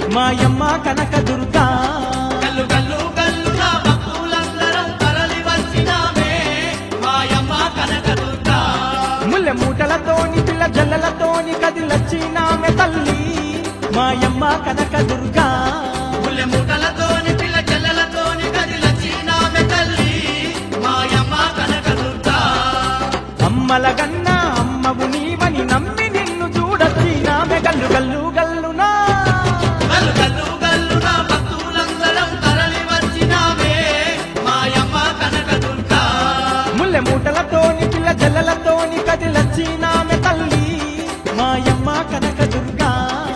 మాయమ్మ కనక దుర్గా గల్లు గల్లు గల్లున భక్తులందరం తరలి వచ్చినామే మాయమ్మ కనకదుర్గా ముల్లె మూటలతోని పిల్ల జల్లలతోని కదిలచ్చినామె తల్లి మాయమ్మ కనక దుర్గా ముల్లె మూటలతోని పిల్ల చెల్లెలతోని కదిలచ్చినామె తల్లి మాయమ్మ కనకదుర్గా అమ్మల గన్న అమ్మవు నీవని నమ్మి నిన్ను చూడచ్చినామె గల్లు గల్లు గల్లునా గల్లు గల్లు గల్లున భక్తులందరం తరలి వచ్చినామే మాయమ్మ కనకదుర్గా ముల్లె మూటలతోని పిల్ల జల్లలతోని కదిలచ్చినామె తల్లి మాయమ్మ కనక దుర్గా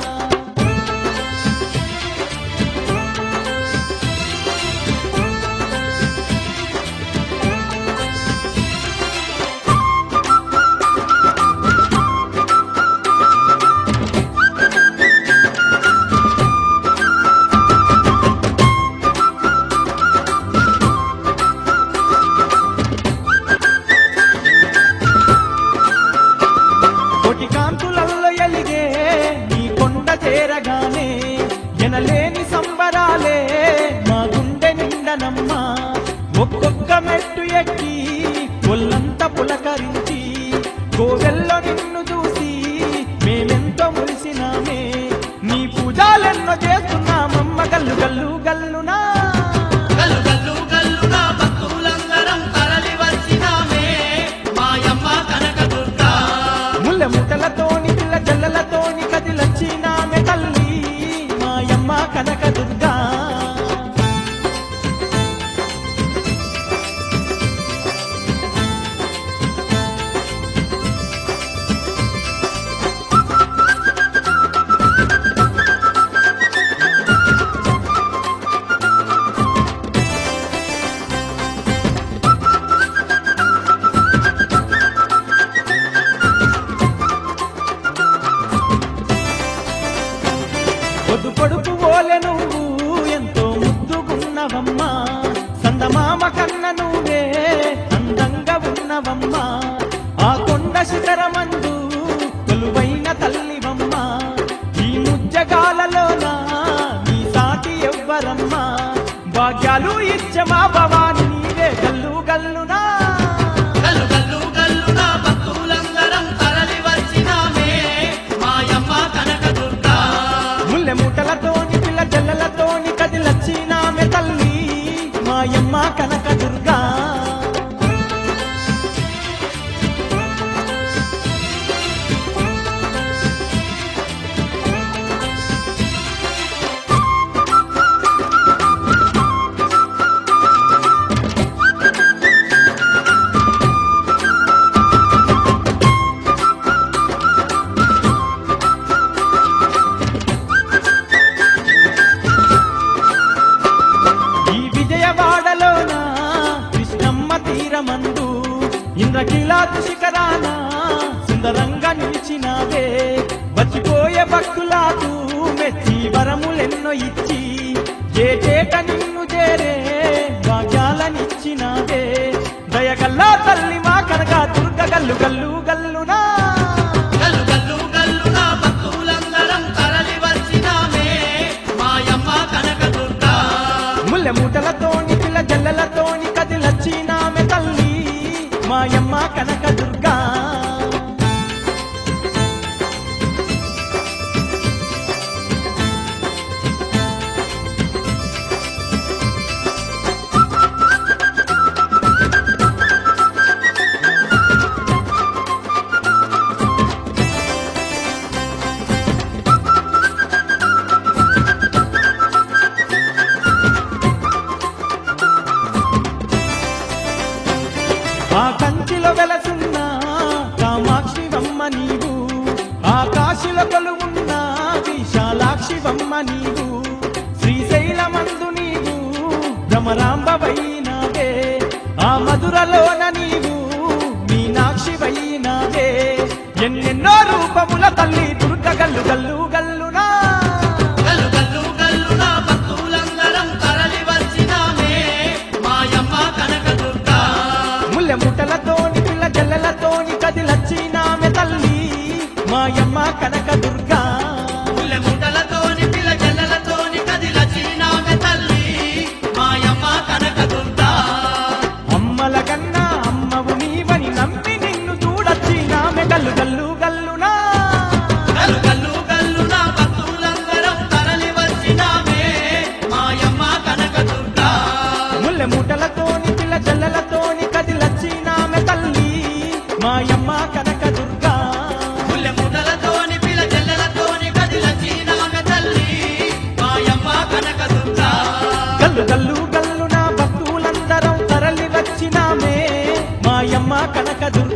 కోటి కాంతులల్లో ఎలిగే నీ కొండ చేరగానే ఎనలేని సంబరాలే మా గుండె నిండనమ్మా ఒక్కొక్క మెట్టు ఎక్కి ఒళ్ళంతా పులకరించి కోవెల్లో నిన్ను చూసి మేమెంతో మురిసినామే నీ పూజాలెన్నో చేస్తున్నామమ్మ గల్లు గల్లు గల్లునా గల్లు గల్లు గల్లున భక్తులందరం తరలి వచ్చినామే మాయమ్మ కనకదుర్గా ముళ్ళ ముట్టలతోని పిల్ల జల్లలతోని కదిలచ్చినామె తల్లి మాయమ్మ కనక దుర్గా పొద్దు పొడుపు ఓలె నువ్వు ఎంతో ముద్దుగున్నవమ్మా సందమామ కన్న నువ్వే అందంగా ఉన్నవమ్మా ఆ కొండ శిఖరమందు కొలువైన తల్లివమ్మా ఈ ముజ్జగాలలోన నీ సాటి ఎవ్వరమ్మా భాగ్యాలు ఇచ్చమా భవాని నీవే గల్లు గల్లునా గల్లు గల్లు గల్లున భక్తులందరం తరలి వచ్చినామే మాయమ్మ కనకదుర్గా ముల్లె మూటలతోని పిల్ల జల్లలతోని కదిలచ్చినామె తల్లి మాయమ్మ కనక దుర్గా ఈ విజయవాడలోన కృష్ణమ్మ తీరమందు ఇంద్రకీలాద్రి శిఖరాన సుందరంగా నిలిచినావే వచ్చిపోయే భక్తులకు మెచ్చి వరములెన్నో ఇచ్చి ఏటేట నిన్ను చేరే భాగ్యాలనిచ్చినావే దయగల్లా తల్లి మా కనక దుర్గ గల్లు గల్లు గల్లునా గల్లు గల్లు గల్లున భక్తులందరం తరలి వచ్చినామే మాయమ్మ కనకదుర్గా ముల్లె మూటలతోని పిల్ల జల్లలతోని కదిలచ్చినామె తల్లి మాయమ్మ కనక దుర్గా ఆ కంచిలో వెలసున్న కామాక్షివమ్మ నీవు ఆకాశిలో కొలువున్న విశాలాక్షివమ్మ నీవు శ్రీశైలమందు నీవు భ్రమరాంబవైనావే ఆ మధురలోన నీవు మీనాక్షివైనావే ఎన్నెన్నో రూపముల తల్లి దుర్గ గల్లు గల్లు గల్లునా గల్లు గల్లు గల్లున భక్తులందరం తరలి వచ్చినామే మాయమ్మ కనకదుర్గా ముల్లె ముట్టలతోని పిల్ల జల్లలతోని కదిలచ్చినామె తల్లి మాయమ్మ కనక దుర్గా ముల్లె ముటలతోని పిల్ల జల్లలతో గల్లు గల్లు గల్లునా గల్లు గల్లు గల్లున భక్తులందరం తరలి వచ్చినామే మాయమ్మ కనకదుర్గా ముల్లె మూటలతోని పిల్ల జల్లలతోని కదిలచ్చినామె తల్లి మాయమ్మ కనక దుర్గా ముల్లె ముదలతోని పిల చెల్లెలతోని కదిలచ్చినామె తల్లి మాయమ్మ కనకదుర్గా గల్లు గల్లు గల్లున భక్తులందరం తరలి వచ్చినామే మాయమ్మ కనక దుర్గా